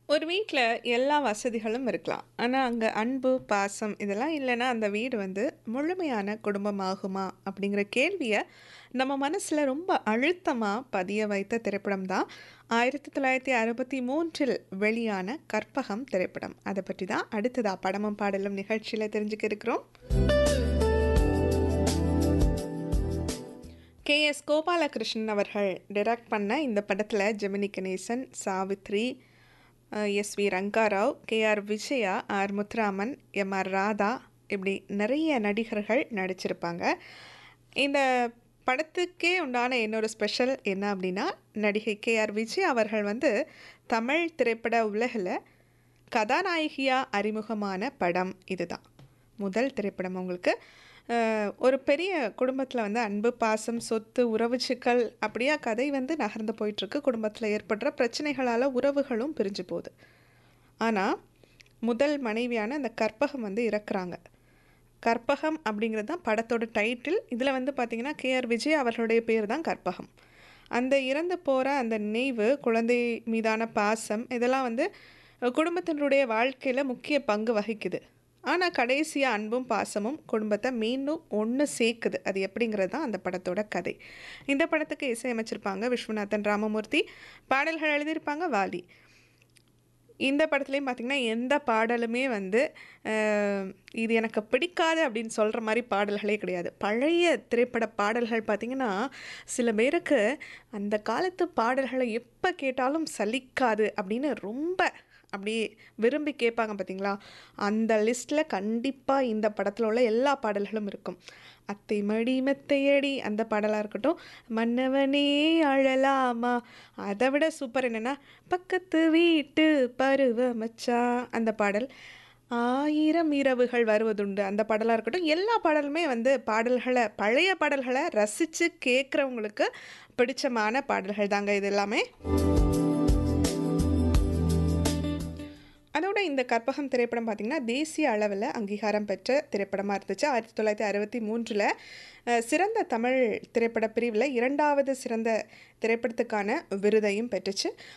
ஒரு வீட்ல எல்லா வசதிகளும் இருக்கலாம். ஆனா, அங்க அன்பு, பாசம் இதெல்லாம் இல்லன்னா, அந்த வீடு வந்து முழுமையான குடும்பமாகுமா? அப்படிங்கிற கேள்விய நம்ம மனசுல ரொம்ப அழுத்தமா பதிய வைத்த திரைப்படம் தான் 1963இல் வெளியான கற்பகம் திரைப்படம். அத பற்றி தான் அடுத்ததா படமும் பாடலும் நிகழ்ச்சியில தெரிஞ்சுக்க இருக்கிறோம். கே.எஸ். கோபாலகிருஷ்ணன் அவர்கள் டைரக்ட் பண்ண இந்த படத்துல ஜெமினி கணேசன், சாவித்ரி, அ S V. Ranga Rao, K R. Vijaya, R. Muthuraman, M R. Radha இப்படி நெறைய நடிகர்கள் நடிச்சிருப்பாங்க. இந்த படத்துக்கே உண்டான இன்னொரு ஸ்பெஷல் என்ன அப்படின்னா, நடிகை கே.ஆர். விஜயா அவர்கள் வந்து தமிழ் திரைப்பட உலகுல கதாநாயகியா அறிமுகமான படம் இதுதான். முதல் திரைப்படம் அவங்களுக்கு. அ ஒரு பெரிய குடும்பத்துல வந்து அன்பு, பாசம், சொத்து, உறவு சிக்கல் அப்படியே கதை வந்து நகர்ந்து போயிட்டுருக்கு. குடும்பத்துல ஏற்படுற பிரச்சனைகளால உறவுகளும் பிரிஞ்சு போகுது. ஆனா, முதல் மனைவியான அந்த கற்பகம் வந்து இறக்குறாங்க. கற்பகம் அப்படிங்கிறது தான் படத்தோட டைட்டில். இதுல வந்து பார்த்தீங்கன்னா, கே.ஆர். விஜயா அவர்களுடைய பேர் தான் கற்பகம். அந்த இறந்து போற அந்த நினைவு, குழந்தை மீதான பாசம் இதெல்லாம் வந்து குடும்பத்தினருடைய வாழ்க்கையில முக்கிய பங்கு வகிக்குது. ஆனா, கடைசியா அன்பும், பாசமும் குடும்பத்த மீண்டும் ஒண்ணு சேர்க்குது. அது எப்படிங்கிறது தான் அந்த படத்தோட கதை. இந்த படத்துக்கு இசையமைச்சிருப்பாங்க விஸ்வநாதன் ராமமூர்த்தி. பாடல்கள் எழுதியிருப்பாங்க வாலி. இந்த படத்துலயும் பார்த்தீங்கன்னா, எந்த பாடலுமே வந்து அ இது எனக்கு பிடிக்காது அப்படின்னு சொல்ற மாரி பாடல்களே கிடையாது. பழைய திரைப்பட பாடல்கள் பார்த்தீங்கன்னா, சில பேருக்கு அந்த காலத்து பாடல்கள எப்ப கேட்டாலும் சலிக்காது அப்படின்னு ரொம்ப அப்படியே விரும்பி கேட்பாங்க பார்த்தீங்களா? அந்த லிஸ்ட்ல கண்டிப்பா இந்த படத்துல உள்ள எல்லா பாடல்களும் இருக்கும். "அத்தை மடி மெத்தையடி" அந்த பாடலா இருக்கட்டும், "மன்னவனே அழலாமா" அத விட சூப்பர் என்னன்னா, "பக்கத்து வீட்டு பருவ மச்சான்" அந்த பாடல். "ஆயிரம் இரவுகள் வருவதுண்டு" அந்த பாடலா இருக்கட்டும், எல்லா பாடலுமே வந்து பாடல்கள பழைய பாடல்கள ரசிச்சு கேட்கிறவங்களுக்கு பிடிச்சமான பாடல்கள் தாங்க இது எல்லாமே. அதோட இந்த கற்பகம் திரைப்படம் பார்த்தீங்கன்னா, தேசிய அளவுல அங்கீகாரம் பெற்ற திரைப்படமா இருந்துச்சு. 1963ல அ சிறந்த தமிழ் திரைப்பட பிரிவுல 2வது சிறந்த திரைப்படத்துக்கான விருதையும் பெற்றுச்சு.